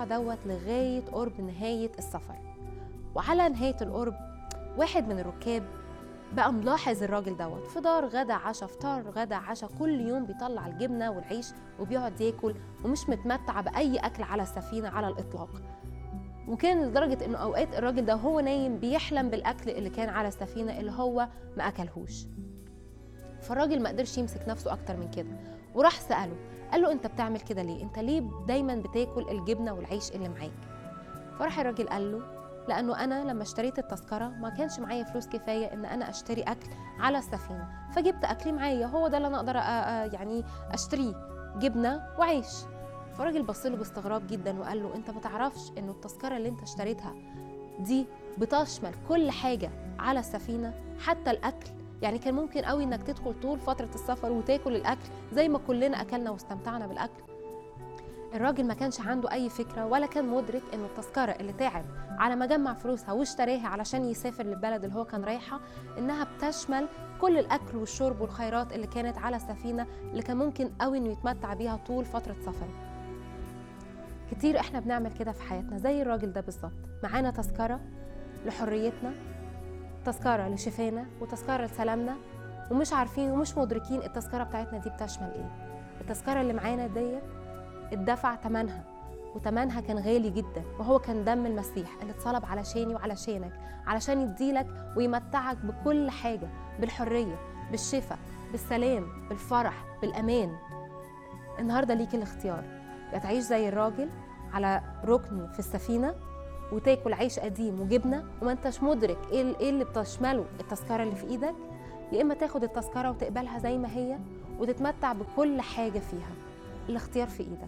دوت لغاية قرب نهاية السفر وعلى نهاية القرب واحد من الركاب بقى ملاحظ الراجل دوت فطار غدا عشاء فطار غدا عشاء كل يوم بيطلع الجبنة والعيش وبيقعد ياكل ومش متمتع بأي أكل على السفينة على الإطلاق وكان لدرجة إنه أوقات الراجل ده وهو نايم بيحلم بالأكل اللي كان على السفينة اللي هو ما أكلهوش فالراجل ما قدرش يمسك نفسه أكتر من كده وراح سأله قال له أنت بتعمل كده ليه؟ أنت ليه دايما بتاكل الجبنة والعيش اللي معاك؟ فراح الراجل قال له لأنه أنا لما اشتريت التذكرة ما كانش معايا فلوس كفاية إن أنا أشتري أكل على السفينة فجبت أكلي معايا هو ده اللي أنا أقدر أ- أ- يعني أشتريه جبنة وعيش فالراجل بص له باستغراب جدا وقال له أنت ما تعرفش إنه التذكرة اللي أنت اشتريتها دي بتشمل كل حاجة على السفينة حتى الأكل يعني كان ممكن قوي انك تدخل طول فترة السفر وتاكل الأكل زي ما كلنا أكلنا واستمتعنا بالأكل الراجل ما كانش عنده أي فكرة ولا كان مدرك إنه التذكرة اللي تعب على ما جمع فلوسها واشتراها علشان يسافر للبلد اللي هو كان رايحها إنها بتشمل كل الأكل والشرب والخيرات اللي كانت على السفينة اللي كان ممكن قوي إنه يتمتع بيها طول فترة سفره كتير إحنا بنعمل كده في حياتنا زي الراجل ده بالظبط معانا تذكرة لحريتنا تذكرة لشفانا وتذكرة لسلامنا ومش عارفين ومش مدركين التذكرة بتاعتنا دي بتشمل ايه التذكرة اللي معانا ديت اتدفع تمنها وتمنها كان غالي جدا وهو كان دم المسيح اللي اتصلب علشاني وعلشانك علشان يديلك ويمتعك بكل حاجة بالحرية بالشفاء بالسلام بالفرح بالأمان النهاردة ليك الاختيار يا تعيش زي الراجل على ركن في السفينة وتاكل عيش قديم وجبنه وما انتش مدرك ايه ال- ايه اللي بتشمله التذكره اللي في ايدك يا اما تاخد التذكره وتقبلها زي ما هي وتتمتع بكل حاجه فيها الاختيار في ايدك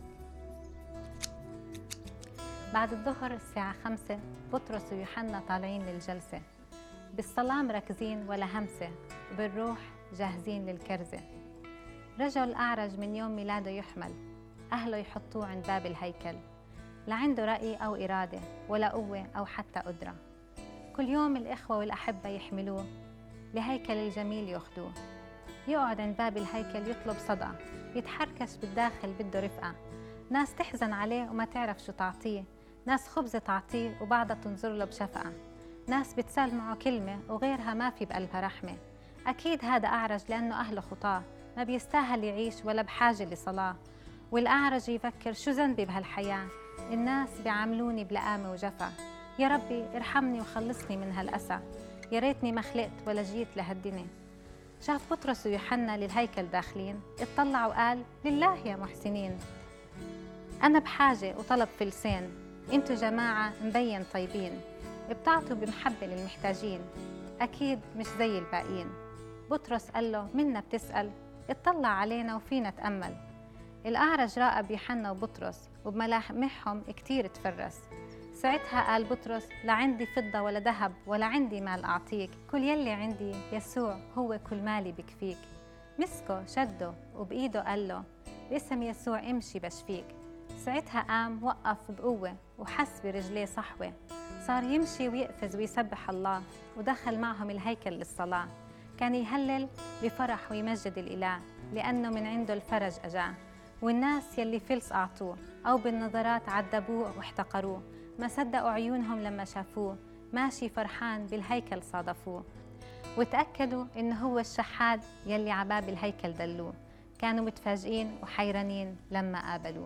بعد الظهر الساعة خمسة بطرس ويوحنا طالعين للجلسة بالصلاة مركزين ولا همسة وبالروح جاهزين للكرزة رجل أعرج من يوم ميلاده يحمل أهله يحطوه عند باب الهيكل لا عنده رأي أو إرادة ولا قوة أو حتى قدرة كل يوم الإخوة والأحبة يحملوه لهيكل الجميل ياخدوه يقعد عند باب الهيكل يطلب صدقة يتحركش بالداخل بده رفقة ناس تحزن عليه وما تعرف شو تعطيه ناس خبزة تعطيه وبعدها تنظر له بشفقة ناس بتسال معه كلمة وغيرها ما في بقلبها رحمة أكيد هذا أعرج لأنه أهله خطاه ما بيستاهل يعيش ولا بحاجة لصلاة والأعرج يفكر شو ذنبي بهالحياة الناس بيعاملوني بلقامة وجفا يا ربي ارحمني وخلصني من هالأسى يا ريتني ما خلقت ولا جيت لهالدنيا شاف بطرس ويوحنا للهيكل داخلين اطلع وقال لله يا محسنين أنا بحاجة وطلب في لسان انتو جماعة مبين طيبين بتعطوا بمحبة للمحتاجين أكيد مش زي الباقيين بطرس قال له منا بتسأل اطلع علينا وفينا تأمل الأعرج راقب يوحنا وبطرس وبملامحهم كتير تفرس ساعتها قال بطرس لا عندي فضة ولا ذهب ولا عندي مال أعطيك كل يلي عندي يسوع هو كل مالي بكفيك مسكه شده وبإيده قال له باسم يسوع امشي بشفيك ساعتها قام وقف بقوة وحس برجليه صحوة صار يمشي ويقفز ويسبح الله ودخل معهم الهيكل للصلاة كان يهلل بفرح ويمجد الإله لأنه من عنده الفرج أجاه والناس يلي فلس أعطوه أو بالنظرات عذبوه واحتقروه ما صدقوا عيونهم لما شافوه ماشي فرحان بالهيكل صادفوه وتأكدوا إنه هو الشحاد يلي عباب الهيكل دلوه كانوا متفاجئين وحيرانين لما قابلوه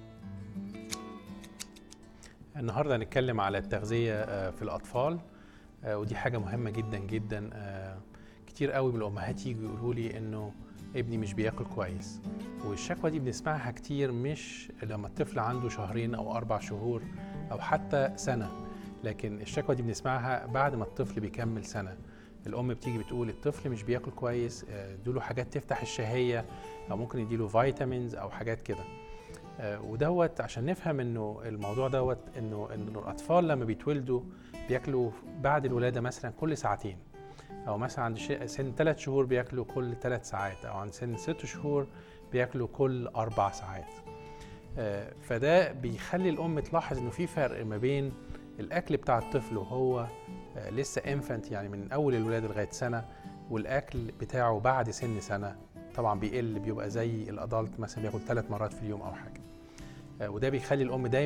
النهارده هنتكلم على التغذيه آه، في الاطفال آه، ودي حاجه مهمه جدا جدا آه، كتير قوي من الامهات يجوا يقولوا لي انه ابني مش بياكل كويس والشكوى دي بنسمعها كتير مش لما الطفل عنده شهرين او اربع شهور او حتى سنه لكن الشكوى دي بنسمعها بعد ما الطفل بيكمل سنه الام بتيجي بتقول الطفل مش بياكل كويس آه، ادوله حاجات تفتح الشهيه او ممكن يديله فيتامينز او حاجات كده آه، ودوت عشان نفهم انه الموضوع دوت انه انه الاطفال لما بيتولدوا بياكلوا بعد الولاده مثلا كل ساعتين او مثلا عند ش- سن ثلاث شهور بياكلوا كل ثلاث ساعات او عند سن ست شهور بياكلوا كل اربع ساعات آه، فده بيخلي الام تلاحظ انه في فرق ما بين الاكل بتاع الطفل وهو آه، لسه انفنت يعني من اول الولاده لغايه سنه والاكل بتاعه بعد سن سنه طبعا بيقل بيبقى زي الادلت مثلا بياكل ثلاث مرات في اليوم او حاجه آه، وده بيخلي الام دايما